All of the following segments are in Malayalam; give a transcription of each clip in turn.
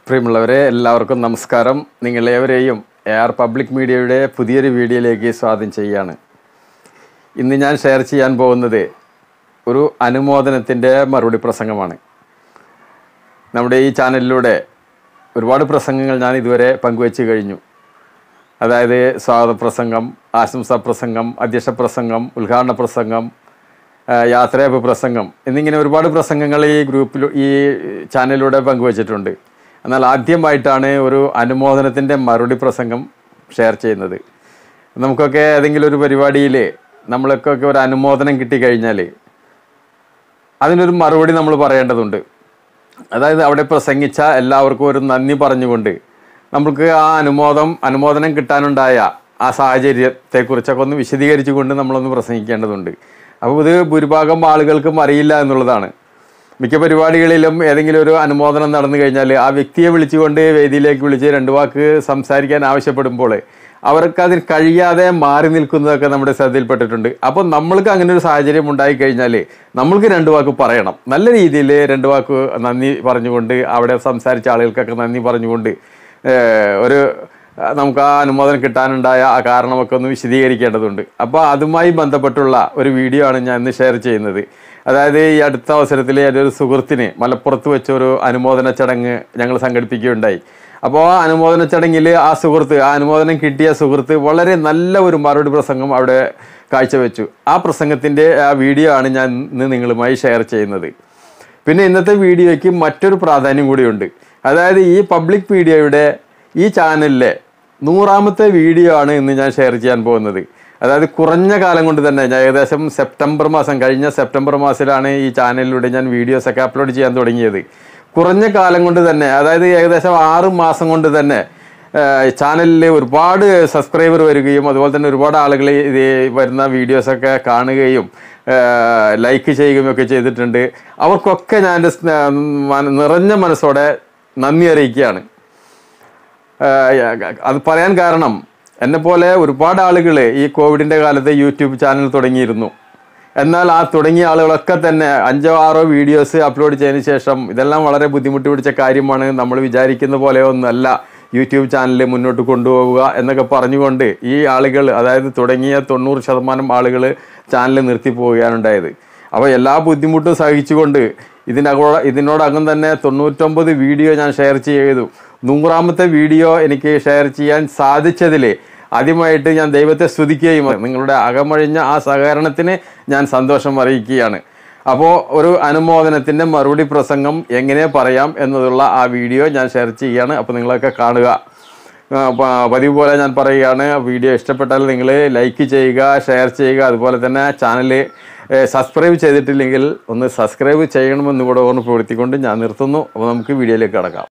പ്രിയമുള്ളവരെ എല്ലാവർക്കും നമസ്കാരം നിങ്ങളേവരെയും എ ആർ പബ്ലിക് മീഡിയയുടെ പുതിയൊരു വീഡിയോയിലേക്ക് സ്വാഗതം ചെയ്യുകയാണ് ഇന്ന് ഞാൻ ഷെയർ ചെയ്യാൻ പോകുന്നത് ഒരു അനുമോദനത്തിൻ്റെ മറുപടി പ്രസംഗമാണ് നമ്മുടെ ഈ ചാനലിലൂടെ ഒരുപാട് പ്രസംഗങ്ങൾ ഞാൻ ഇതുവരെ പങ്കുവച്ച് കഴിഞ്ഞു അതായത് സ്വാഗത പ്രസംഗം ആശംസാ പ്രസംഗം അധ്യക്ഷ പ്രസംഗം ഉദ്ഘാടന പ്രസംഗം ആ, യാത്രയപ്പ് പ്രസംഗം എന്നിങ്ങനെ ഒരുപാട് പ്രസംഗങ്ങൾ ഈ ഗ്രൂപ്പിൽ ഈ ചാനലിലൂടെ പങ്കുവച്ചിട്ടുണ്ട് എന്നാൽ ആദ്യമായിട്ടാണ് ഒരു അനുമോദനത്തിൻ്റെ മറുപടി പ്രസംഗം ഷെയർ ചെയ്യുന്നത് നമുക്കൊക്കെ ഏതെങ്കിലും ഒരു പരിപാടിയിൽ നമ്മൾക്കൊക്കെ ഒരു അനുമോദനം കിട്ടിക്കഴിഞ്ഞാൽ അതിനൊരു മറുപടി നമ്മൾ പറയേണ്ടതുണ്ട് അതായത് അവിടെ പ്രസംഗിച്ച എല്ലാവർക്കും ഒരു നന്ദി പറഞ്ഞുകൊണ്ട് നമുക്ക് ആ അനുമോദം അനുമോദനം കിട്ടാനുണ്ടായ ആ സാഹചര്യത്തെക്കുറിച്ചൊക്കെ ഒന്ന് വിശദീകരിച്ചുകൊണ്ട് നമ്മളൊന്ന് പ്രസംഗിക്കേണ്ടതുണ്ട് അപ്പോൾ ഇത് ഭൂരിഭാഗം ആളുകൾക്കും അറിയില്ല എന്നുള്ളതാണ് മിക്ക പരിപാടികളിലും ഏതെങ്കിലും ഒരു അനുമോദനം നടന്നു കഴിഞ്ഞാൽ ആ വ്യക്തിയെ വിളിച്ചുകൊണ്ട് വേദിയിലേക്ക് വിളിച്ച് രണ്ട് വാക്ക് സംസാരിക്കാൻ ആവശ്യപ്പെടുമ്പോൾ അവർക്ക് അതിന് കഴിയാതെ മാറി നിൽക്കുന്നതൊക്കെ നമ്മുടെ ശ്രദ്ധയിൽപ്പെട്ടിട്ടുണ്ട് അപ്പോൾ നമ്മൾക്ക് അങ്ങനെ ഒരു സാഹചര്യം ഉണ്ടായി കഴിഞ്ഞാൽ നമ്മൾക്ക് രണ്ട് വാക്ക് പറയണം നല്ല രീതിയിൽ രണ്ട് വാക്ക് നന്ദി പറഞ്ഞുകൊണ്ട് അവിടെ സംസാരിച്ച ആളുകൾക്കൊക്കെ നന്ദി പറഞ്ഞുകൊണ്ട് ഏഹ്, ഒരു ആ, നമുക്ക് ആ അനുമോദനം കിട്ടാനുണ്ടായ ആ കാരണമൊക്കെ ഒന്ന് വിശദീകരിക്കേണ്ടതുണ്ട് അപ്പോൾ അതുമായി ബന്ധപ്പെട്ടുള്ള ഒരു വീഡിയോ ആണ് ഞാൻ ഇന്ന് ഷെയർ ചെയ്യുന്നത് അതായത് ഈ അടുത്ത അവസരത്തിൽ എൻ്റെ ഒരു സുഹൃത്തിന് മലപ്പുറത്ത് വെച്ച ഒരു അനുമോദന ചടങ്ങ് ഞങ്ങൾ സംഘടിപ്പിക്കുകയുണ്ടായി അപ്പോൾ ആ അനുമോദന ചടങ്ങിൽ ആ സുഹൃത്ത് ആ അനുമോദനം കിട്ടിയ സുഹൃത്ത് വളരെ നല്ല ഒരു മറുപടി പ്രസംഗം അവിടെ കാഴ്ചവെച്ചു ആ പ്രസംഗത്തിൻ്റെ ആ വീഡിയോ ആണ് ഞാൻ ഇന്ന് നിങ്ങളുമായി ഷെയർ ചെയ്യുന്നത് പിന്നെ ഇന്നത്തെ വീഡിയോയ്ക്ക് മറ്റൊരു പ്രാധാന്യം കൂടിയുണ്ട് അതായത് ഈ പബ്ലിക് മീഡിയയുടെ ഈ ചാനലിലെ നൂറാമത്തെ വീഡിയോ ആണ് ഇന്ന് ഞാൻ ഷെയർ ചെയ്യാൻ പോകുന്നത് അതായത് കുറഞ്ഞ കാലം കൊണ്ട് തന്നെ ഞാൻ ഏകദേശം സെപ്റ്റംബർ മാസം കഴിഞ്ഞ സെപ്റ്റംബർ മാസത്തിലാണ് ഈ ചാനലിലൂടെ ഞാൻ വീഡിയോസൊക്കെ അപ്ലോഡ് ചെയ്യാൻ തുടങ്ങിയത് കുറഞ്ഞ കാലം കൊണ്ട് തന്നെ അതായത് ഏകദേശം ആറ് മാസം കൊണ്ട് തന്നെ ചാനലിൽ ഒരുപാട് സബ്സ്ക്രൈബർ വരികയും അതുപോലെ തന്നെ ഒരുപാട് ആളുകൾ ഇത് വരുന്ന വീഡിയോസൊക്കെ കാണുകയും ലൈക്ക് ചെയ്യുകയും ഒക്കെ ചെയ്തിട്ടുണ്ട് അവർക്കൊക്കെ ഞാൻ എൻ്റെ സ്നേ- മന- നിറഞ്ഞ മനസ്സോടെ നന്ദി അറിയിക്കുകയാണ് ആഹ് അത് പറയാൻ കാരണം എന്നെ പോലെ ഒരുപാട് ആളുകൾ ഈ കോവിഡിൻ്റെ കാലത്ത് യൂട്യൂബ് ചാനൽ തുടങ്ങിയിരുന്നു എന്നാൽ ആ തുടങ്ങിയ ആളുകളൊക്കെ തന്നെ അഞ്ചോ ആറോ വീഡിയോസ് അപ്ലോഡ് ചെയ്തതിന് ശേഷം ഇതെല്ലാം വളരെ ബുദ്ധിമുട്ട് പിടിച്ച കാര്യമാണ് നമ്മൾ വിചാരിക്കുന്ന പോലെ ഒന്നല്ല യൂട്യൂബ് ചാനൽ മുന്നോട്ട് കൊണ്ടുപോവുക എന്നൊക്കെ പറഞ്ഞുകൊണ്ട് ഈ ആളുകൾ അതായത് തുടങ്ങിയ തൊണ്ണൂറ് ശതമാനം ആളുകൾ ചാനൽ നിർത്തി പോവുകയാണുണ്ടായത് അപ്പോൾ എല്ലാ ബുദ്ധിമുട്ടും സഹിച്ചുകൊണ്ട് ഇതിനകോ ഇതിനോടകം തന്നെ തൊണ്ണൂറ്റൊമ്പത് വീഡിയോ ഞാൻ ഷെയർ ചെയ്തു നൂറാമത്തെ വീഡിയോ എനിക്ക് ഷെയർ ചെയ്യാൻ സാധിച്ചതിൽ ആദ്യമായിട്ട് ഞാൻ ദൈവത്തെ സ്തുതിക്കുകയും നിങ്ങളുടെ അകമഴിഞ്ഞ ആ സഹകരണത്തിന് ഞാൻ സന്തോഷം അറിയിക്കുകയാണ് അപ്പോൾ ഒരു അനുമോദനത്തിൻ്റെ മറുപടി പ്രസംഗം എങ്ങനെ പറയാം എന്നതുള്ള ആ വീഡിയോ ഞാൻ ഷെയർ ചെയ്യുകയാണ് അപ്പോൾ നിങ്ങളൊക്കെ കാണുക ആ, പ- പതിവ് പോലെ ഞാൻ പറയുകയാണ് വീഡിയോ ഇഷ്ടപ്പെട്ടാൽ നിങ്ങൾ ലൈക്ക് ചെയ്യുക ഷെയർ ചെയ്യുക അതുപോലെ തന്നെ ചാനൽ സബ്സ്ക്രൈബ് ചെയ്തിട്ടില്ലെങ്കിൽ ഒന്ന് സബ്സ്ക്രൈബ് ചെയ്യണമെന്ന് കൂടെ ഓർമ്മപ്പെടുത്തിക്കൊണ്ട് ഞാൻ നിർത്തുന്നു അപ്പോൾ നമുക്ക് വീഡിയോയിലേക്ക് കടക്കാം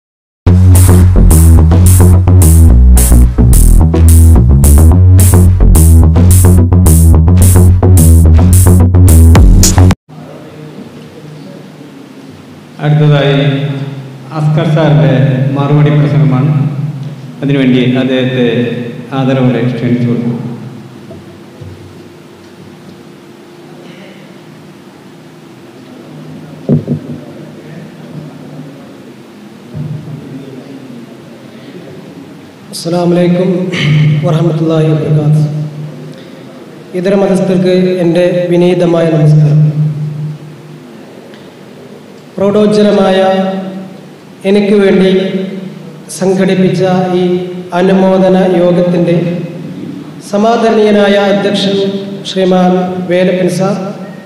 അടുത്തതായി അസ്കർ സാറിൻ്റെ മറുപടി പ്രസംഗമാണ് അതിനുവേണ്ടി അദ്ദേഹത്തെ ആദരവോടെ ക്ഷണിച്ചു കൊടുക്കും അസ്സാമലൈക്കും വറഹമത്തല്ലാഹി വാബർക്കാത്ത് ഇതര മതസ്ഥർക്ക് എൻ്റെ വിനീതമായ നമസ്കാരം പ്രൗഢോജ്ജലമായ എനിക്ക് വേണ്ടി സംഘടിപ്പിച്ച ഈ അനുമോദന യോഗത്തിൻ്റെ സമാദരണീയനായ അധ്യക്ഷൻ ശ്രീമാൻ വേലപ്പൻ സാർ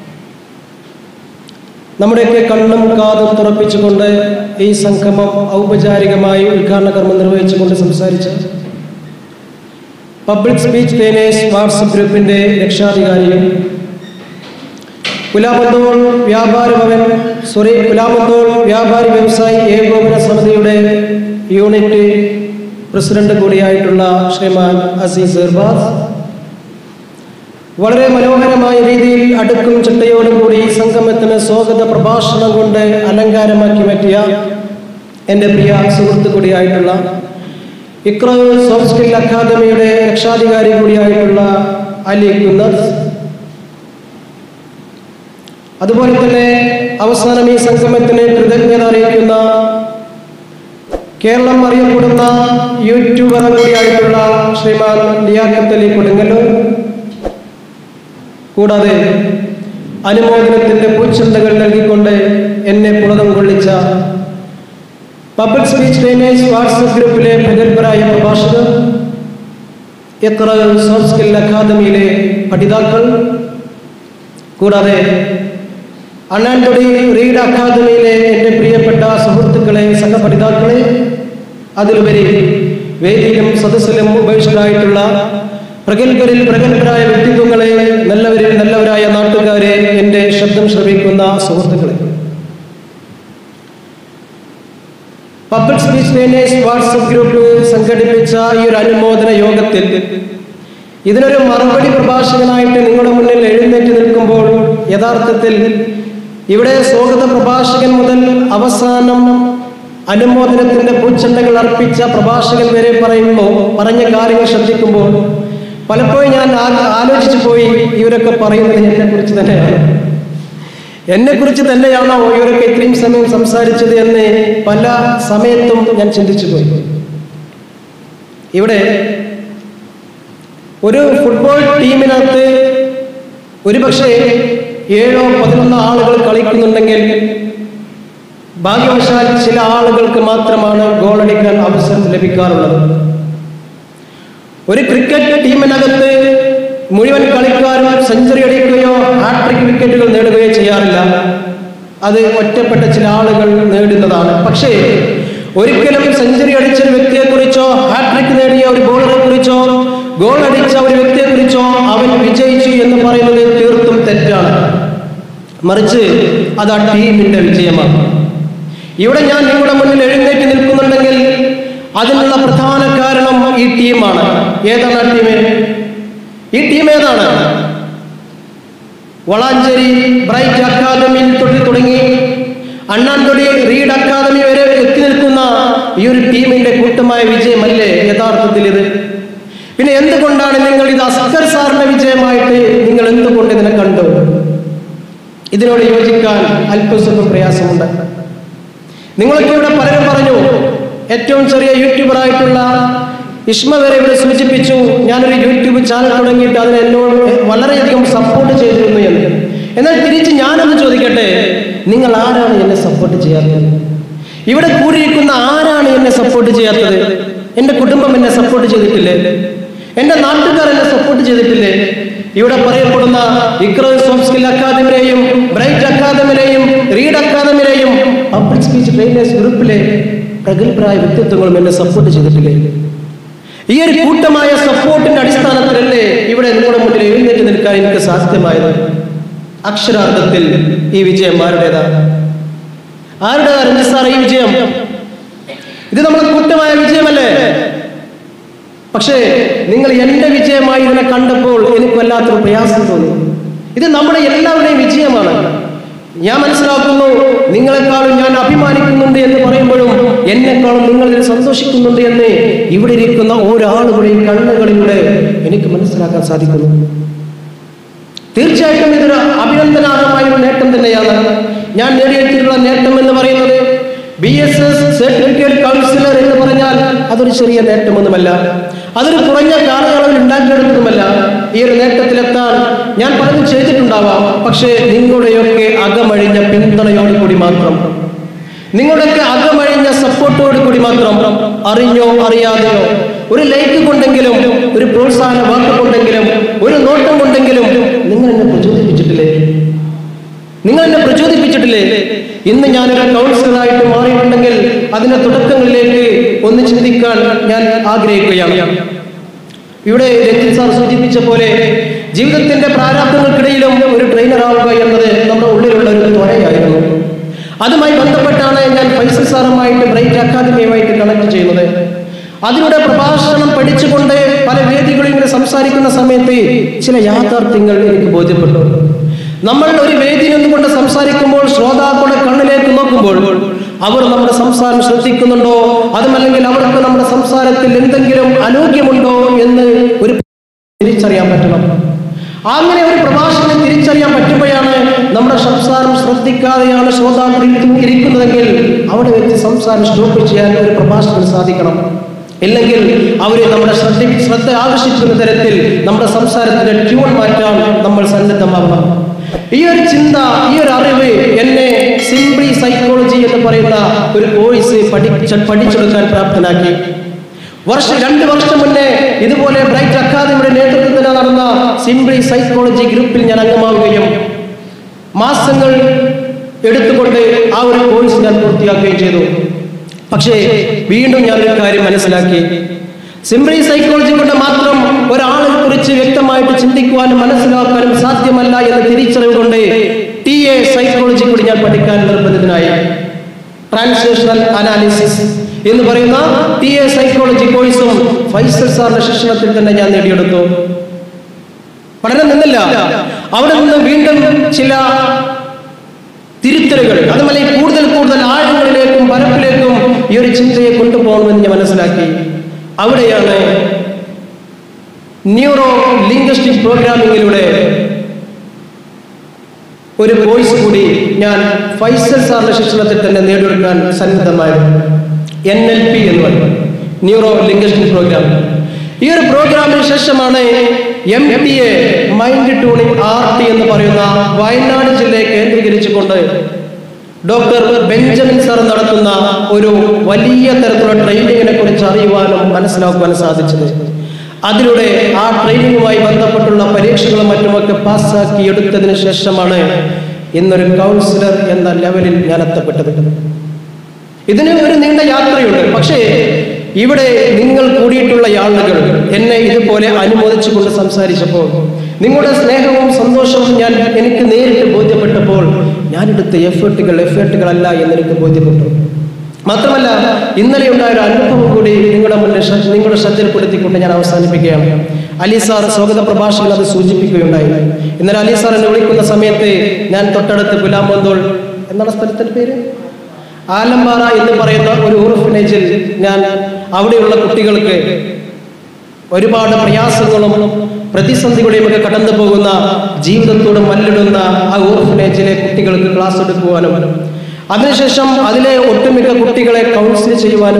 നമ്മുടെയൊക്കെ കണ്ണും കാതും തുറപ്പിച്ചുകൊണ്ട് ഈ സംഗമം ഔപചാരികമായി ഉദ്ഘാടന കർമ്മം നിർവഹിച്ചുകൊണ്ട് സംസാരിച്ച പബ്ലിക് സ്പീച്ച് പേനേഴ്സ് വാട്സപ്പ് ഗ്രൂപ്പിന്റെ രക്ഷാധികാരിയും പുലാമന്തോൾ വ്യാപാര ഭവൻ സോറി പുലാമന്തോൾ വ്യാപാരി വ്യവസായി ഏകോപന സമിതിയുടെ യൂണിറ്റ് പ്രസിഡന്റ് കൂടിയായിട്ടുള്ള ശ്രീമാൻ അസീസ് ഇർബാസ് വളരെ മനോഹരമായ രീതിയിൽ അടുക്കും ചിട്ടയോടും കൂടി ഈ സംഗമത്തിന് സ്വാഗത പ്രഭാഷണം കൊണ്ട് അലങ്കാരമാക്കി മാറ്റിയ എൻ്റെ പ്രിയ സുഹൃത്ത് കൂടിയായിട്ടുള്ള ഇക്ര സോഫ്റ്റ് സ്കിൽ അക്കാദമിയുടെ രക്ഷാധികാരി കൂടിയായിട്ടുള്ള അലി കുന്നസ് അതുപോലെ തന്നെ അവസാനം ഈ സംഗമത്തിന് കൃതജ്ഞത അറിയിക്കുന്ന കേരളം അറിയപ്പെടുന്ന യൂട്യൂബർ കൂടിയായിട്ടുള്ള ശ്രീമാൻ ലിയാഖത്തലി കൊടുങ്ങല്ലൂർ കൂടാതെ അനുമോദനത്തിന്റെ പൂച്ചന്തകൾ നൽകിക്കൊണ്ട് എന്നെ പുളകം കൊള്ളിച്ച പബ്ലിക് സ്പീച്ച് ട്രെയിനേഴ്സ് വാട്സപ്പ് ഗ്രൂപ്പിലെ പ്രഗത്ഭരായ പ്രഭാഷകർ എത്ര സോഫ്റ്റ് സ്കിൽ അക്കാദമിയിലെ പഠിതാക്കൾ കൂടാതെ അണ്ണാൻതൊടി റീഡ് അക്കാദമിയിലെ എൻ്റെ പ്രിയപ്പെട്ട സുഹൃത്തുക്കളെ സഹപഠിതാക്കളെ അതിലുപരി വേദിയിലും സദസ്സിലും ഉപേക്ഷിതരായിട്ടുള്ള പ്രഗത്ഭരിൽ പ്രഗത്ഭരായ വ്യക്തിത്വങ്ങളെ നല്ലവരിൽ നല്ലവരായ നാട്ടുകാരെ എൻ്റെ ശബ്ദം ശ്രവിക്കുന്ന സുഹൃത്തുക്കളെ public speech trainers WhatsApp group സംഘടിപ്പിച്ച ഈ ഒരു അനുമോദന യോഗത്തിൽ ഇതിനൊരു മറുപടി പ്രഭാഷകനായിട്ട് നിങ്ങളുടെ മുന്നിൽ എഴുന്നേറ്റ് നിൽക്കുമ്പോൾ യഥാർത്ഥത്തിൽ ഇവിടെ സ്വാഗത പ്രഭാഷകൻ മുതൽ അവസാനം അനുമോദനത്തിന്റെ പൂച്ചെണ്ടകൾ അർപ്പിച്ച പ്രഭാഷകൻ വരെ പറയുമ്പോൾ പറഞ്ഞ കാര്യങ്ങൾ ശ്രദ്ധിക്കുമ്പോൾ പലപ്പോഴും ഞാൻ ആ- ആലോചിച്ചു പോയി ഇവരൊക്കെ പറയുന്നത് എന്നെ കുറിച്ച് തന്നെയാണ് എന്നെ കുറിച്ച് തന്നെയാണോ ഇവരൊക്കെ ഇത്രയും സമയം സംസാരിച്ചത് എന്ന് പല സമയത്തും ഞാൻ ചിന്തിച്ചു പോയി ഇവിടെ ഒരു ഫുട്ബോൾ ടീമിനകത്ത് ഒരുപക്ഷെ ഏഴോ പതിനൊന്നോ ആളുകൾ കളിക്കുന്നുണ്ടെങ്കിൽ ഭാഗ്യവശാൽ ചില ആളുകൾക്ക് മാത്രമാണ് ഗോളടിക്കാൻ അവസരം ലഭിക്കാറുള്ളത് ഒരു ക്രിക്കറ്റ് ടീമിനകത്ത് മുഴുവൻ കളിക്കാരും സെഞ്ചുറി അടിക്കുകയോ ഹാട്രിക് വിക്കറ്റുകൾ നേടുകയോ ചെയ്യാറില്ല അത് ഒറ്റപ്പെട്ട ചില ആളുകൾ നേടുന്നതാണ് പക്ഷേ ഒരിക്കലും സെഞ്ചുറി അടിച്ച ഒരു വ്യക്തിയെക്കുറിച്ചോ ഹാട്രിക് നേടിയ ഒരു ബോളറെ കുറിച്ചോ ഗോൾ അടിച്ച ഒരു വ്യക്തിയെക്കുറിച്ചോ അവൻ വിജയിച്ചു എന്ന് പറയുന്നത് തീർത്തും തെറ്റാണ് മറിച്ച് അത് ആ ടീമിന്റെ വിജയമാണ് ഇവിടെ ഞാൻ നിങ്ങളുടെ മുന്നിൽ എഴുന്നേറ്റ് നിൽക്കുന്നുണ്ടെങ്കിൽ അതിനുള്ള പ്രധാന കാരണം ഈ ടീമാണ് ഏതാണ് ആ ടീം ഈ ടീം ഏതാണ് വളാഞ്ചേരി ബ്രൈറ്റ് അക്കാദമിയിൽ തൊട്ട് തുടങ്ങി അണ്ണാൻതൊടി റീഡ് അക്കാദമി വരെ എത്തി നിൽക്കുന്ന ഈ ഒരു ടീമിന്റെ കൂട്ടമായ വിജയമല്ലേ യഥാർത്ഥത്തിൽ ഇത് പിന്നെ എന്തുകൊണ്ടാണ് നിങ്ങൾ ഇത് അസ്കർ സാറിന്റെ വിജയമായിട്ട് നിങ്ങൾ എന്തുകൊണ്ട് ഇതിനെ കണ്ടു ഇതിനോട് യോജിക്കാൻ അല്പസ്വല്പം പ്രയാസമുണ്ട് നിങ്ങളൊക്കെ ഇവിടെ പലരും പറഞ്ഞു ഏറ്റവും ചെറിയ യൂട്യൂബറായിട്ടുള്ള ഇഷ്മ വരെ ഇവിടെ സൂചിപ്പിച്ചു ഞാനൊരു യൂട്യൂബ് ചാനൽ തുടങ്ങിയിട്ട് അതിന് എന്നോട് വളരെയധികം സപ്പോർട്ട് ചെയ്തിരുന്നു എന്ന് എന്നാൽ തിരിച്ച് ഞാനൊന്ന് ചോദിക്കട്ടെ നിങ്ങൾ ആരാണ് എന്നെ സപ്പോർട്ട് ചെയ്യാത്തത് ഇവിടെ കൂടിയിരിക്കുന്ന ആരാണ് എന്നെ സപ്പോർട്ട് ചെയ്യാത്തത് എൻ്റെ കുടുംബം എന്നെ സപ്പോർട്ട് ചെയ്തിട്ടില്ലേ എൻ്റെ നാട്ടുകാർ എന്നെ സപ്പോർട്ട് ചെയ്തിട്ടില്ലേ ഇവിടെ പറയപ്പെടുന്ന ഇക്രോ സോഫ്റ്റ് സ്കിൽ അക്കാദമിയിലെയും ബ്രൈറ്റ് അക്കാദമിയിലെയും റീഡ് അക്കാദമിയിലെയും പബ്ലിക് സ്പീച്ച് ട്രെയിനേഴ്സ് ഗ്രൂപ്പിലെ പ്രഗത്ഭരായ വ്യക്തിത്വങ്ങളും എന്നെ സപ്പോർട്ട് ചെയ്തിട്ടില്ലേ ഈ ഒരു കൂട്ടമായ സപ്പോർട്ടിന്റെ അടിസ്ഥാനത്തിലല്ലേ ഇവിടെ നിങ്ങളുടെ മുന്നിൽ എഴുന്നേറ്റ് നിൽക്കാൻ എനിക്ക് സാധ്യമായത് അക്ഷരാർത്ഥത്തിൽ ഈ വിജയം ആരുടേതാണ് ആരുടേതാണ് രഞ്ജിത് സാർ ഈ വിജയം ഇത് നമ്മുടെ കൂട്ടമായ വിജയമല്ലേ പക്ഷേ നിങ്ങൾ എന്റെ വിജയമായി ഇതിനെ കണ്ടപ്പോൾ എനിക്ക് വല്ലാത്തൊരു പ്രയാസം തോന്നി ഇത് നമ്മുടെ എല്ലാവരുടെയും വിജയമാണ് ഞാൻ മനസ്സിലാക്കുന്നു നിങ്ങളെക്കാളും ഞാൻ അഭിമാനിക്കുന്നുണ്ട് എന്ന് പറയുമ്പോഴും എന്നെക്കാളും നിങ്ങൾ ഇതിൽ സന്തോഷിക്കുന്നുണ്ട് എന്ന് ഇവിടെ ഇരിക്കുന്ന ഒരാളുകളുടെയും കണ്ണുകളിലൂടെ എനിക്ക് മനസ്സിലാക്കാൻ സാധിക്കുന്നു തീർച്ചയായിട്ടും ഇതൊരു അഭിനന്ദനാർഹമായ ഒരു നേട്ടം തന്നെയാണ് ഞാൻ നേടിയെടുത്തിട്ടുള്ള നേട്ടം എന്ന് പറയുന്നത് B S S certificate counsellor എന്ന് പറഞ്ഞാൽ അതൊരു ചെറിയ നേട്ടമൊന്നുമല്ല അതൊരു കുറഞ്ഞ കാലയളവിൽ ഉണ്ടാക്കിയെടുത്തതുമല്ല ഈ ഒരു നേട്ടത്തിലെത്താൻ ഞാൻ പലതും ചെയ്തിട്ടുണ്ടാവാം പക്ഷേ നിങ്ങളുടെയൊക്കെ അകമഴിഞ്ഞ പിന്തുണയോട് കൂടി മാത്രം നിങ്ങളുടെയൊക്കെ അകമഴിഞ്ഞ സപ്പോർട്ടോട് കൂടി മാത്രം അറിഞ്ഞോ അറിയാതെയോ ഒരു ലൈക്ക് കൊണ്ടെങ്കിലും ഒരു പ്രോത്സാഹന വാക്ക് കൊണ്ടെങ്കിലും ഒരു നോട്ടം കൊണ്ടെങ്കിലും നിങ്ങൾ എന്നെ പ്രചോദിപ്പിച്ചിട്ടില്ലേ നിങ്ങൾ എന്നെ പ്രചോദിപ്പിച്ചിട്ടില്ലേ ഇന്ന് ഞാനൊരു കൗൺസിലറായിട്ട് മാറിയിട്ടുണ്ടെങ്കിൽ അതിന്റെ തുടക്കങ്ങളിലേക്ക് ഒന്ന് ചിന്തിക്കാൻ ഞാൻ ആഗ്രഹിക്കുകയാണ് ഇവിടെ രഞ്ജിത് സാർ സൂചിപ്പിച്ച പോലെ ജീവിതത്തിന്റെ പ്രാരാബ്ദങ്ങൾക്കിടയിലും ഒരു ട്രെയിനർ ആവുക എന്നത് നമ്മുടെ ഉള്ളിലുള്ള ഒരു ത്വരയായിരുന്നു അതുമായി ബന്ധപ്പെട്ടാണ് ഞാൻ ഫൈസൽ സാറുമായിട്ട് ബ്രൈറ്റ് അക്കാദമിയുമായിട്ട് കണക്ട് ചെയ്യുന്നത് അതിലൂടെ പ്രഭാഷണം പഠിച്ചുകൊണ്ട് പല വേദികളിൽ ഇങ്ങനെ സംസാരിക്കുന്ന സമയത്ത് ചില യാഥാർത്ഥ്യങ്ങൾ എനിക്ക് ബോധ്യപ്പെട്ടു നമ്മൾ ഒരു വേദിയിൽ നിന്നുകൊണ്ട് സംസാരിക്കുമ്പോൾ ശ്രോതാക്കളുടെ കണ്ണിലേക്ക് നോക്കുമ്പോൾ അവർ നമ്മുടെ സംസാരം ശ്രദ്ധിക്കുന്നുണ്ടോ അതുമല്ലെങ്കിൽ അവർക്ക് നമ്മുടെ സംസാരത്തിൽ എന്തെങ്കിലും അലോഗ്യമുണ്ടോ എന്ന് ഒരു തിരിച്ചറിയാൻ പറ്റണം അങ്ങനെ ഒരു പ്രഭാഷകനെ തിരിച്ചറിയാൻ പറ്റുമ്പോഴാണ് നമ്മുടെ സംസാരം ശ്രദ്ധിക്കാതെയാണ് ശ്രോതാക്കൾ ഇരിക്കു- ഇരിക്കുന്നതെങ്കിൽ അവിടെ വെച്ച് സംസാരം സ്റ്റോപ്പ് ചെയ്യാൻ ഒരു പ്രഭാഷകന് സാധിക്കണം ഇല്ലെങ്കിൽ അവരെ നമ്മുടെ ശ്രദ്ധ ശ്രദ്ധ ആകർഷിക്കുന്ന തരത്തിൽ നമ്മുടെ സംസാരത്തിന്റെ ട്യൂൺ മാറ്റാൻ നമ്മൾ സന്നദ്ധമാവണം ഈ ഒരു ചിന്ത ഈ ഒരു അറിവ് എന്നെ സിംപ്ലി സൈക്കോളജി എന്ന് പറയുന്ന ഒരു കോഴ്സ് പഠിച്ച പഠിച്ചെടുക്കാൻ പ്രാപ്തനാക്കി വർഷം രണ്ട് വർഷം മുന്നേ ഇതുപോലെ ബ്രൈറ്റ് അക്കാദമിയുടെ നേതൃത്വത്തിൽ നടന്ന സിംപ്ലി സൈക്കോളജി ഗ്രൂപ്പിൽ ഞാൻ അംഗമാവുകയും മാസങ്ങൾ എടുത്തുകൊണ്ട് ആ ഒരു കോഴ്സ് ഞാൻ പൂർത്തിയാക്കുകയും ചെയ്തു പക്ഷേ വീണ്ടും ഞാൻ ഒരു കാര്യം മനസ്സിലാക്കി സിംപ്ലി സൈക്കോളജി കൊണ്ട് മാത്രം ഒരാളെ കുറിച്ച് വ്യക്തമായിട്ട് ചിന്തിക്കുവാനും മനസ്സിലാക്കാനും സാധ്യമല്ല എന്ന തിരിച്ചറിവ് കൊണ്ട് ടി എ സൈക്കോളജി കൂടി ഞാൻ പഠിക്കാൻ നിർബന്ധിതനായി ട്രാൻസ്ലേഷണൽ അനാലിസിസ് എന്ന് പറയുന്ന ടി എ സൈക്കോളജി കോഴ്സും ഫൈസൽ സാറിന്റെ ശിക്ഷണത്തിൽ തന്നെ ഞാൻ നേടിയെടുത്തു പഠനം നിന്നില്ല അവിടെ നിന്ന് വീണ്ടും ചില തിരുത്തലുകൾ അതുമല്ല ഈ കൂടുതൽ കൂടുതൽ ആഴങ്ങളിലേക്കും പരപ്പിലേക്കും ഈ ഒരു ചിന്തയെ കൊണ്ടുപോകണമെന്ന് ഞാൻ മനസ്സിലാക്കി അവിടെയാണ് ന്യൂറോ ലിംഗ്വിസ്റ്റിക് പ്രോഗ്രാമിങ്ങിലൂടെ ഒരു കോഴ്സ് കൂടി ഞാൻ ഫൈസൽ സാറിന്റെ ശിക്ഷണത്തിൽ തന്നെ നേടിയെടുക്കാൻ സന്നദ്ധമായത് എൻ എൽ പി എന്ന് പറയും ന്യൂറോ ലിംഗ്വിസ്റ്റിക് പ്രോഗ്രാം ഈ ഒരു പ്രോഗ്രാമിന് ശേഷമാണ് M T A mind tuning R T എന്ന് പറയുന്ന വയനാട് ജില്ലയെ കേന്ദ്രീകരിച്ചുകൊണ്ട് ഡോക്ടർ ബെഞ്ചമിൻ സാർ നടത്തുന്ന ഒരു വലിയ തരത്തിലുള്ള ട്രെയിനിങ്ങിനെ കുറിച്ച് അറിയുവാനും മനസ്സിലാക്കുവാനും സാധിച്ചത് അതിലൂടെ ആ ട്രെയിനിങ്ങുമായി ബന്ധപ്പെട്ടുള്ള പരീക്ഷകളും മറ്റുമൊക്കെ പാസ്സാക്കി എടുത്തതിന് ശേഷമാണ് ഇന്നൊരു കൗൺസിലർ എന്ന ലെവലിൽ ഞാൻ എത്തപ്പെട്ടത് ഇതിന് ഒരു നീണ്ട യാത്രയുണ്ട് പക്ഷേ ഇവിടെ നിങ്ങൾ കൂടിയിട്ടുള്ള ആളുകൾ എന്നെ ഇതുപോലെ അനുമോദിച്ചുകൊണ്ട് സംസാരിച്ചപ്പോൾ നിങ്ങളുടെ സ്നേഹവും സന്തോഷവും ഞാൻ എനിക്ക് നേരിട്ട് ബോധ്യപ്പെട്ടപ്പോൾ ഞാനെടുത്ത എഫേർട്ടുകൾ എഫേർട്ടുകളല്ല എന്ന് എനിക്ക് ബോധ്യപ്പെട്ടു മാത്രമല്ല ഇന്നലെ ഉണ്ടായ ഒരു അനുഭവം കൂടി നിങ്ങളുടെ മുന്നിൽ ശ്രദ്ധ- നിങ്ങളുടെ ശ്രദ്ധയിൽപ്പെടുത്തിക്കൊണ്ട് ഞാൻ അവസാനിപ്പിക്കുകയാണ് അലി സാർ സ്വാഗത പ്രഭാഷകൻ അത് സൂചിപ്പിക്കുകയുണ്ടായി ഇന്നലെ അലി സാർ എന്നെ വിളിക്കുന്ന സമയത്ത് ഞാൻ തൊട്ടടുത്ത് ഗുലാമന്തോൾ എന്താണ് സ്ഥലത്തിന്റെ പേര് ആലമ്പാറ എന്ന് പറയുന്ന ഒരു ഓർഫനേജിൽ ഞാൻ അവിടെയുള്ള കുട്ടികൾക്ക് ഒരുപാട് പ്രയാസങ്ങളും പ്രതിസന്ധികളെയും ഒക്കെ കടന്നു പോകുന്ന ജീവിതത്തോട് മല്ലിടുന്ന ആ ഓർഫനേജിലെ കുട്ടികൾക്ക് ക്ലാസ് എടുക്കുവാനും അതിനുശേഷം അതിലെ ഒട്ടുമിക്ക കുട്ടികളെ കൗൺസിൽ ചെയ്യുവാനും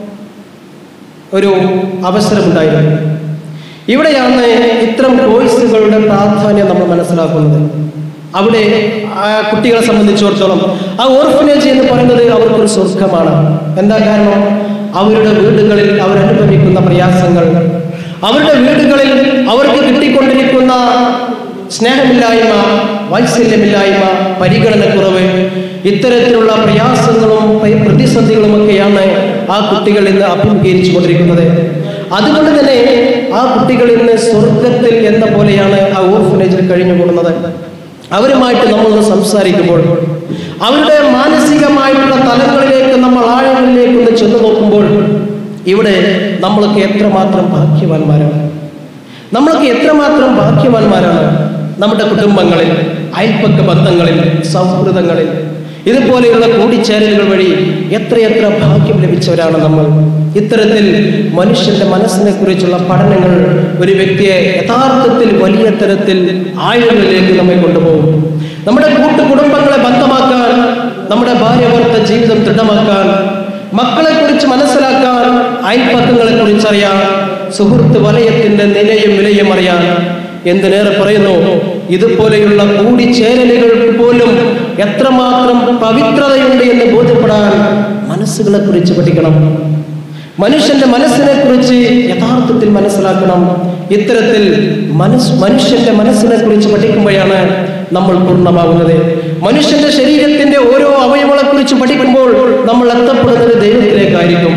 ഒരു അവസരമുണ്ടായിരുന്നു ഇവിടെയാണ് ഇത്തരം കോഴ്സുകളുടെ പ്രാധാന്യം നമ്മൾ മനസ്സിലാക്കുന്നത് അവിടെ ആ കുട്ടികളെ സംബന്ധിച്ചിടത്തോളം ആ ഓർഫനേജ് എന്ന് പറയുന്നത് അവർക്കൊരു സ്വർഗമാണ് എന്താ കാരണം അവരുടെ വീടുകളിൽ അവരനുഭവിക്കുന്ന പ്രയാസങ്ങൾ അവരുടെ വീടുകളിൽ അവർക്ക് കിട്ടിക്കൊണ്ടിരിക്കുന്ന സ്നേഹമില്ലായ്മ വാത്സല്യമില്ലായ്മ പരിഗണനക്കുറവ് ഇത്തരത്തിലുള്ള പ്രയാസങ്ങളും പ്ര- പ്രതിസന്ധികളുമൊക്കെയാണ് ആ കുട്ടികൾ ഇന്ന് അഭിമുഖീകരിച്ചു കൊണ്ടിരിക്കുന്നത് അതുകൊണ്ട് തന്നെ ആ കുട്ടികൾ ഇന്ന് സ്വർഗത്തിൽ എന്ന പോലെയാണ് ആ ഓർഫനേജിൽ കഴിഞ്ഞുകൂടുന്നത് അവരുമായിട്ട് നമ്മളൊന്ന് സംസാരിക്കുമ്പോൾ അവരുടെ മാനസികമായിട്ടുള്ള തലങ്ങളിലേക്ക് നമ്മൾ ആഴങ്ങളിലേക്ക് ഒന്ന് ചെന്ന് നോക്കുമ്പോൾ ഇവിടെ നമ്മളൊക്കെ എത്രമാത്രം ഭാഗ്യവാന്മാരാണ് നമ്മളൊക്കെ എത്രമാത്രം ഭാഗ്യവാന്മാരാണ് നമ്മുടെ കുടുംബങ്ങളിൽ അയൽപ്പക്ക ബന്ധങ്ങളിൽ സൗഹൃദങ്ങളിൽ ഇതുപോലെയുള്ള കൂടിച്ചേരലുകൾ വഴി എത്രയെത്ര ഭാഗ്യം ലഭിച്ചവരാണ് നമ്മൾ ഇത്തരത്തിൽ മനുഷ്യന്റെ മനസ്സിനെ കുറിച്ചുള്ള പഠനങ്ങൾ ഒരു വ്യക്തിയെ യഥാർത്ഥത്തിൽ വലിയ തരത്തിൽ ആഴങ്ങളിലേക്ക് നമ്മെ കൊണ്ടുപോകും നമ്മുടെ കൂട്ടുകുടുംബങ്ങളെ ബന്ധമാക്കാൻ നമ്മുടെ ഭാര്യഭർത്ത ജീവിതം ദൃഢമാക്കാൻ മക്കളെ കുറിച്ച് മനസ്സിലാക്കാൻ അയൽപ്പക്കങ്ങളെ കുറിച്ചറിയാൻ സുഹൃത്ത് വലയത്തിന്റെ നിലയും വിലയും അറിയാൻ എന്തിനേറെ പറയുന്നു ഇതുപോലെയുള്ള കൂടിച്ചേരലുകൾ പോലും എത്രമാത്രം പവിത്രതയുണ്ട് എന്ന് ബോധ്യപ്പെടാൻ മനസ്സുകളെ കുറിച്ച് പഠിക്കണം മനുഷ്യന്റെ മനസ്സിനെ കുറിച്ച് യഥാർത്ഥത്തിൽ മനസ്സിലാക്കണം ഇത്തരത്തിൽ മനസ് മനുഷ്യന്റെ മനസ്സിനെ കുറിച്ച് പഠിക്കുമ്പോഴാണ് നമ്മൾ പൂർണ്ണമാകുന്നത് മനുഷ്യന്റെ ശരീരത്തിന്റെ ഓരോ അവയവങ്ങളെ കുറിച്ച് പഠിക്കുമ്പോൾ നമ്മൾ എത്തപ്പെടുന്നത് ദൈവത്തിലേക്കായിരിക്കും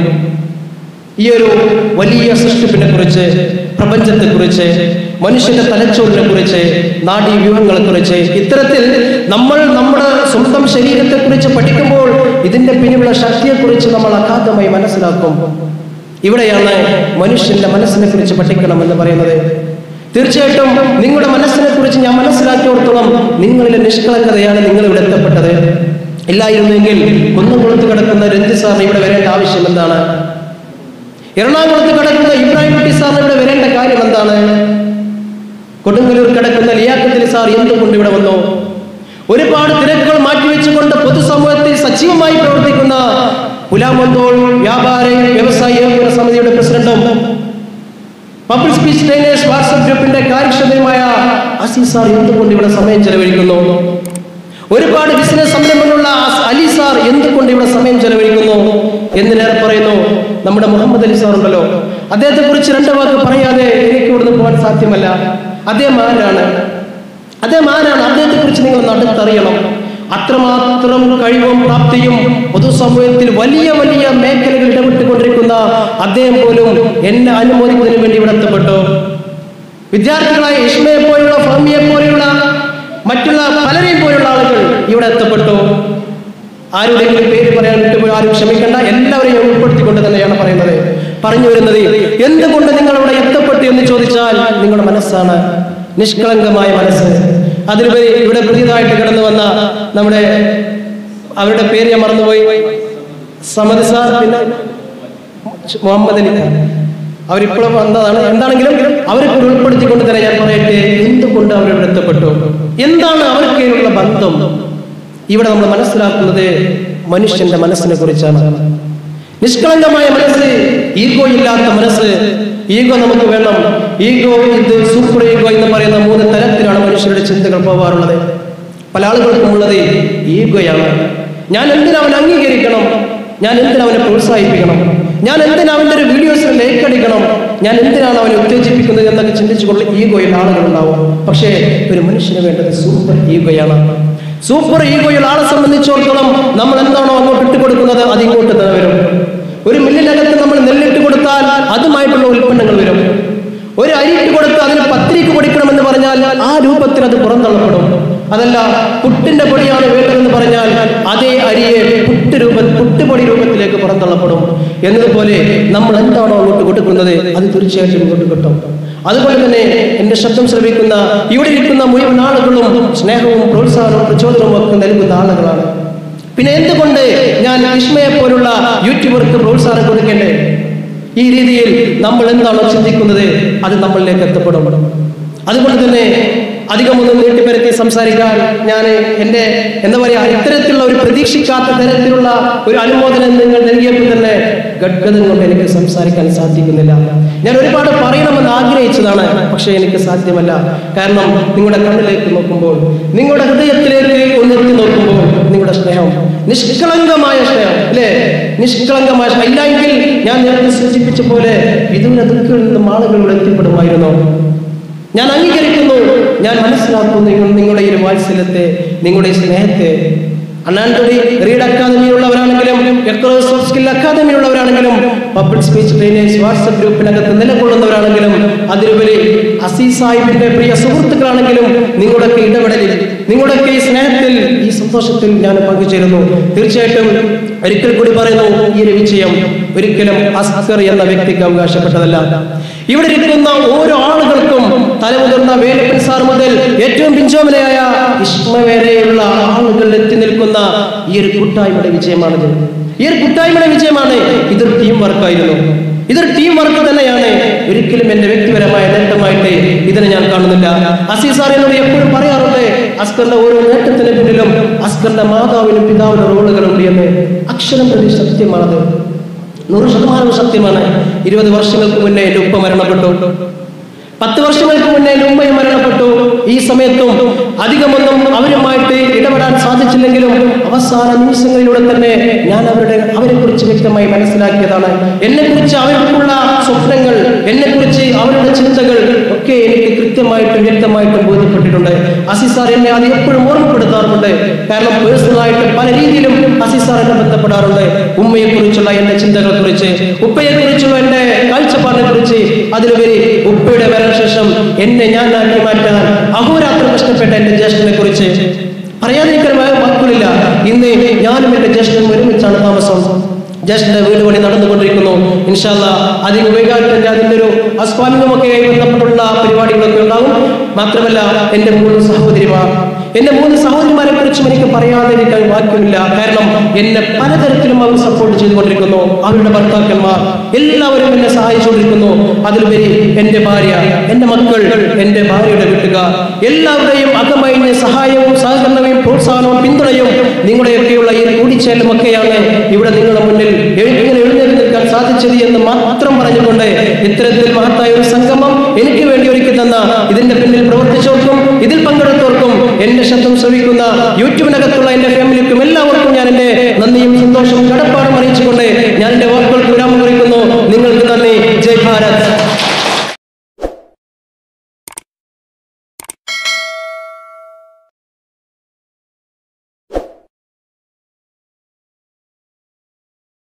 ഈ ഒരു വലിയ സൃഷ്ടിപ്പിനെ കുറിച്ച് പ്രപഞ്ചത്തെ കുറിച്ച് മനുഷ്യന്റെ തലച്ചോറിനെ കുറിച്ച് നാഡീവ്യൂഹങ്ങളെ കുറിച്ച് ഇത്തരത്തിൽ നമ്മൾ നമ്മുടെ സ്വന്തം ശരീരത്തെ കുറിച്ച് പഠിക്കുമ്പോൾ ഇതിന്റെ പിന്നിലുള്ള ശക്തിയെക്കുറിച്ച് നമ്മൾ അഗാധമായി മനസ്സിലാക്കും ഇവിടെയാണ് മനുഷ്യന്റെ മനസ്സിനെ കുറിച്ച് പഠിക്കണം എന്ന് പറയുന്നത് തീർച്ചയായിട്ടും നിങ്ങളുടെ മനസ്സിനെ കുറിച്ച് ഞാൻ മനസ്സിലാക്കിയോടത്തോളം നിങ്ങളിലെ നിഷ്കളങ്കതയാണ് നിങ്ങൾ ഇവിടെ എത്തപ്പെട്ടത് ഇല്ലായിരുന്നെങ്കിൽ കുന്നംകുളത്ത് കിടക്കുന്ന രഞ്ജി സാറിന് ഇവിടെ വരേണ്ട ആവശ്യം എന്താണ് എറണാകുളത്ത് കിടക്കുന്ന ഇബ്രാഹിം കുട്ടി സാറിന് ഇവിടെ വരേണ്ട കാര്യം എന്താണ് കൊടുങ്ങല്ലൂർ കിടക്കുന്ന ലിയാക്കത്തിൽ സാർ എന്തുകൊണ്ട് ഇവിടെ വന്നു ഒരുപാട് തിരക്കുകൾ മാറ്റിവെച്ചുകൊണ്ട് പൊതുസമൂഹത്തിൽ സജീവമായി പ്രവർത്തിക്കുന്ന പുലാമന്തോൾ വ്യാപാര വ്യവസായ ഏകോപന സമിതിയുടെ പ്രസിഡന്റും പബ്ലിക് സ്പീച്ച് ട്രെയിനേഴ്സ് വാട്സ്ആപ്പ് ഗ്രൂപ്പിന്റെ കാര്യക്ഷമതയുമായ അസീസ് സാർ എന്തുകൊണ്ട് ഇവിടെ സമയം ചെലവഴിക്കുന്നു ഒരുപാട് ബിസിനസ് സംരംഭങ്ങളുള്ള അസ് അലി സാർ എന്തുകൊണ്ട് ഇവിടെ സമയം ചെലവഴിക്കുന്നു എന്തിനേറെ പറയുന്നു നമ്മുടെ മുഹമ്മദ് അലി സാർ ഉണ്ടല്ലോ അദ്ദേഹത്തെ കുറിച്ച് രണ്ട് വാക്ക് പറയാതെ എനിക്ക് ഇവിടുന്ന് പോകാൻ സാധ്യമല്ല അദ്ദേഹം ആരാണ് അദ്ദേഹം ആരാണ് അദ്ദേഹത്തെ കുറിച്ച് നിങ്ങൾ അടുത്തറിയണം അത്രമാത്രം കഴിവും പ്രാപ്തിയും പൊതുസമൂഹത്തിൽ വലിയ വലിയ മേഖലകൾ ഇടപെട്ടുകൊണ്ടിരിക്കുന്ന അദ്ദേഹം പോലും എന്നെ അനുമോദിക്കുന്നതിന് വേണ്ടി ഇവിടെ എത്തപ്പെട്ടു വിദ്യാർത്ഥികളായ ഇഷ്മയെ പോലുള്ള ഫഹമിയെ പോലെയുള്ള മറ്റുള്ള പലരെയും പോലുള്ള ആളുകൾ ഇവിടെ എത്തപ്പെട്ടു ആരുടെയെങ്കിലും പേര് പറയാൻ വിട്ടുപോയി ആരും ക്ഷമിക്കേണ്ട എല്ലാവരെയും ഉൾപ്പെടുത്തിക്കൊണ്ട് തന്നെയാണ് പറയുന്നത് പറഞ്ഞു വരുന്നത് എന്തുകൊണ്ട് നിങ്ങൾ ഇവിടെ എത്തപ്പെട്ടു എന്ന് ചോദിച്ചാൽ നിങ്ങളുടെ മനസ്സാണ് നിഷ്കളങ്കമായ മനസ്സ് അതിലുപരി ഇവിടെ പുതിയതായിട്ട് കടന്നു വന്ന നമ്മുടെ അവരുടെ പേര് ഞാൻ മറന്നുപോയി സമദ് സാർ പിന്നെ മുഹമ്മദ് അലി ഖാൻ അവരിപ്പോഴും വന്നതാണ് എന്താണെങ്കിലും അവരെ കൂടി ഉൾപ്പെടുത്തിക്കൊണ്ട് തന്നെ ഞാൻ പറയട്ടെ എന്തുകൊണ്ട് അവരിവിടെ എത്തപ്പെട്ടു എന്താണ് അവർക്കുള്ള ബന്ധം ഇവിടെ നമ്മൾ മനസ്സിലാക്കുന്നത് മനുഷ്യന്റെ മനസ്സിനെ കുറിച്ചാണ് നിഷ്കളങ്കമായ മനസ്സ് ഈഗോ ഇല്ലാത്ത മനസ്സ് ഈഗോ നമുക്ക് വേണം ഈഗോ ഇത് സൂപ്പർ ഈഗോ എന്ന് പറയുന്ന മൂന്ന് തരത്തിലാണ് മനുഷ്യരുടെ ചിന്തകൾ പോകാറുള്ളത് പല ആളുകൾക്കും ഉള്ളത് ഈഗോയാണ് ഞാൻ എന്തിനാ അവനെ അംഗീകരിക്കണം ഞാൻ എന്തിനാ അവനെ പ്രോത്സാഹിപ്പിക്കണം ഞാൻ എന്തിനാ അവൻ്റെ ഒരു വീഡിയോസിന് ലൈക്ക് അടിക്കണം ഞാൻ എന്തിനാണ് അവനെ ഉത്തേജിപ്പിക്കുന്നത് എന്നൊക്കെ ചിന്തിച്ചുകൊണ്ട് ഈഗോയിൽ ആളുകളുണ്ടാവും പക്ഷേ ഒരു മനുഷ്യന് വേണ്ടത് സൂപ്പർ ഈഗോയാണ് സൂപ്പർ ഈഗോയിൽ ആളെ സംബന്ധിച്ചിടത്തോളം നമ്മൾ എന്താണോ അങ്ങോട്ട് ഇട്ടുകൊടുക്കുന്നത് അത് ഇങ്ങോട്ട് തന്നെ വരും ഒരു മില്ലിനകത്ത് നമ്മൾ നെല്ലിട്ട് കൊടുത്താൽ അതുമായിട്ടുള്ള ഉൽപ്പന്നങ്ങൾ വരും ഒരു അരി ഇട്ട് കൊടുത്ത് അതിന് പത്രിക്ക് പൊടിക്കണമെന്ന് പറഞ്ഞാൽ ആ രൂപത്തിൽ അത് പുറന്തള്ളപ്പെടും അതല്ല പുട്ടിന്റെ പൊടിയാണ് വേണ്ടതെന്ന് പറഞ്ഞാൽ അതേ അരിയെ പുട്ട് രൂപ പുട്ടുപൊടി രൂപത്തിലേക്ക് പുറന്തള്ളപ്പെടും എന്നതുപോലെ നമ്മൾ എന്താണോ അങ്ങോട്ട് കൊടുക്കുന്നത് അത് തീർച്ചയായിട്ടും ഇങ്ങോട്ട് കിട്ടും അതുപോലെ തന്നെ എന്റെ ശബ്ദം ശ്രവിക്കുന്ന ഇവിടെ ഇരിക്കുന്ന മുഴുവൻ ആളുകളും സ്നേഹവും പ്രോത്സാഹനവും പ്രചോദനവും ഒക്കെ നൽകുന്ന ആളുകളാണ് പിന്നെ എന്തുകൊണ്ട് ഞാൻ വിസ്മയെ പോലുള്ള യൂട്യൂബർക്ക് പ്രോത്സാഹനം കൊടുക്കേണ്ടേ ഈ രീതിയിൽ നമ്മൾ എന്താണോ ചിന്തിക്കുന്നത് അത് നമ്മളിലേക്ക് എത്തപ്പെടും അതുകൊണ്ട് തന്നെ അധികമൊന്നും നീട്ടിപ്പരത്തി സംസാരിക്കാൻ ഞാൻ എൻ്റെ എന്താ പറയുക ഇത്തരത്തിലുള്ള ഒരു പ്രതീക്ഷിക്കാത്ത തരത്തിലുള്ള ഒരു അനുമോദനം നിങ്ങൾ നൽകിയപ്പോൾ തന്നെ ഗഡ്ഗതം കൊണ്ട് എനിക്ക് സംസാരിക്കാൻ സാധിക്കുന്നില്ല ഞാൻ ഒരുപാട് പറയണമെന്ന് ആഗ്രഹിച്ചതാണ് പക്ഷേ എനിക്ക് സാധ്യമല്ല കാരണം നിങ്ങളുടെ കണ്ണിലേക്ക് നോക്കുമ്പോൾ നിങ്ങളുടെ ഹൃദയത്തിലേക്ക് ഒന്നെത്തി നോക്കുമ്പോൾ നിങ്ങളുടെ സ്നേഹം നിഷ്കളങ്കമായ സ്നേഹം അല്ലേ നിഷ്കളങ്കമായ സ്നേഹം ഇല്ലെങ്കിൽ ഞാൻ നേരത്തെ സൂചിപ്പിച്ച പോലെ വിദൂര ദുഃഖങ്ങളിൽ നിന്നും ആളുകൾ ഇവിടെ എത്തിപ്പെടുമായിരുന്നു ഞാൻ അംഗീകരിക്കുന്നു ഞാൻ മനസ്സിലാക്കുന്നു നിങ്ങൾ നിങ്ങളുടെ ഈ ഒരു വാത്സല്യത്തെ നിങ്ങളുടെ ഈ സ്നേഹത്തെ അണ്ണാൻതൊടി റീഡ് അക്കാദമിയുള്ളവരാണെങ്കിലും സോഫ്റ്റ് സ്കിൽ അക്കാദമിയുള്ളവരാണെങ്കിലും പബ്ലിക് സ്പീച്ച് ട്രെയിനേഴ്സ് വാട്സപ്പ് ഗ്രൂപ്പിനകത്ത് നിലകൊള്ളുന്നവരാണെങ്കിലും അതിലുപരി അസീസ് സാഹിബിന്റെ പ്രിയ സുഹൃത്തുക്കളാണെങ്കിലും നിങ്ങളുടെയൊക്കെ ഇടപെടലിൽ നിങ്ങളുടെയൊക്കെ ഈ സ്നേഹത്തിൽ ഈ സന്തോഷത്തിൽ ഞാൻ പങ്കുചേരുന്നു തീർച്ചയായിട്ടും ഒരിക്കൽ കൂടി പറയുന്നു ഈ ഒരു വിജയം ഒരിക്കലും അസ്കർ എന്ന വ്യക്തിക്ക് അവകാശപ്പെട്ടതല്ല ഇവിടെ ഇരിക്കുന്ന ഓരോ ആളുകൾക്കും തലമുതിർന്ന വേലപ്പൻ സാർ മുതൽ ഏറ്റവും പിഞ്ചോമനയായ ഇഷ്മ വരെയുള്ള ആളുകൾ എത്തി നിൽക്കുന്ന ഈ ഒരു കൂട്ടായ്മയുടെ വിജയമാണിത് ഈ ഒരു കൂട്ടായ്മയുടെ വിജയമാണ് ഇതൊരു ടീം വർക്കായിരുന്നു ഇതൊരു ടീം വർക്ക് തന്നെയാണ് ഒരിക്കലും എന്റെ വ്യക്തിപരമായ നേട്ടമായിട്ട് ഇതിനെ ഞാൻ കാണുന്നില്ല അസീസ് സാർ എന്നോട് എപ്പോഴും പറയാറുണ്ട് അസ്കറിന്റെ ഓരോ നേട്ടത്തിന് പിന്നിലും അസ്കറിന്റെ മാതാവിനും പിതാവിനും റോളുകളുണ്ട് എന്ന് അക്ഷരം പ്രതി സത്യമാണത് നൂറ് ശതമാനം സത്യമാണ് ഇരുപത് വർഷങ്ങൾക്ക് മുന്നേ എൻ്റെ ഉപ്പ മരണപ്പെട്ടു പത്ത് വർഷങ്ങൾക്ക് മുന്നേ എൻ്റെ ഉമ്മയും മരണപ്പെട്ടു ഈ സമയത്തും അധികമൊന്നും അവരുമായിട്ട് ഇടപെടാൻ സാധിച്ചില്ലെങ്കിലും അവസാന നിമിഷങ്ങളിലൂടെ തന്നെ ഞാൻ അവരുടെ അവരെ കുറിച്ച് വ്യക്തമായി മനസ്സിലാക്കിയതാണ് എന്നെ കുറിച്ച് അവർക്കുള്ള സ്വപ്നങ്ങൾ എന്നെ കുറിച്ച് അവരുടെ ചിന്തകൾ ഒക്കെ എനിക്ക് കൃത്യമായിട്ടും വ്യക്തമായിട്ടും ബോധ്യപ്പെട്ടിട്ടുണ്ട് അസിസാർ എന്നെ അത് എപ്പോഴും ഓർമ്മപ്പെടുത്താറുണ്ട് കാരണം പേഴ്സണലായിട്ട് പല രീതിയിലും അസിസാർ എന്നെ ബന്ധപ്പെടാറുണ്ട് ഉമ്മയെ കുറിച്ചുള്ള എന്റെ ചിന്തകളെ കുറിച്ച് ഉപ്പയെ കുറിച്ചുള്ള എന്റെ കാഴ്ചപ്പാടിനെ കുറിച്ച് അതിലുപരി ഉപ്പയുടെ വരാൻ ശേഷം എന്നെ ഞാൻ ആക്കി മാറ്റാൻ അഹോരാത്രം കഷ്ടപ്പെട്ട എന്റെ ജ്യേഷ്ഠനെ കുറിച്ച് പറയാതിരിക്കാനുമായ വാക്കുകളില്ല ഇന്ന് ഞാനും എന്റെ ജ്യേഷ്ഠനും ഒരുമിച്ചാണ് താമസം ജ്യേഷ്ഠന്റെ വീട് പണി നടന്നുകൊണ്ടിരിക്കുന്നു ഇൻഷാല്ല അധികം വൈകാതെ അതിന്റെ ഒരു അസ്വാമികമൊക്കെ ബന്ധപ്പെട്ടുള്ള പരിപാടികളൊക്കെ ഉണ്ടാകും മാത്രമല്ല എന്റെ മൂന്ന് സഹോദരിമാർ എന്റെ മൂന്ന് സഹോദരിമാരെ കുറിച്ചും എനിക്ക് പറയാതിരിക്കാൻ വാക്യമില്ല കാരണം എന്നെ പലതരത്തിലും അവർ സപ്പോർട്ട് ചെയ്തുകൊണ്ടിരിക്കുന്നു അവരുടെ ഭർത്താക്കന്മാർ എല്ലാവരും എന്നെ സഹായിച്ചുകൊണ്ടിരിക്കുന്നു അതിലുപരി എന്റെ ഭാര്യ എന്റെ മക്കൾ എന്റെ ഭാര്യയുടെ വീട്ടുകാർ എല്ലാവരുടെയും അകമഴിഞ്ഞ സഹായവും സഹകരണവും പ്രോത്സാഹനവും പിന്തുണയും നിങ്ങളുടെയൊക്കെയുള്ള ഈ കൂടിച്ചേരലും ഒക്കെയാണ് ഇവിടെ നിങ്ങളുടെ മുന്നിൽ എ- ഇങ്ങനെ എഴുന്നേറ്റ് നിൽക്കാൻ സാധിച്ചത് എന്ന് മാത്രം പറഞ്ഞുകൊണ്ട് ഇത്തരത്തിൽ മഹത്തായ ഒരു സംഗമം എനിക്ക് വേണ്ടി ഒരുക്കി തന്ന ഇതിന്റെ പിന്നിൽ പ്രവർത്തിച്ചവർക്കും ഇതിൽ പങ്കെടുത്തവർക്കും എന്റെ ശബ്ദം ശ്രവിക്കുന്ന യൂട്യൂബിനകത്തുള്ള എന്റെ ഫാമിലിക്കും എല്ലാവർക്കും ഞാൻ എന്റെ നന്ദിയും സന്തോഷവും കടപ്പാടും അറിയിച്ചു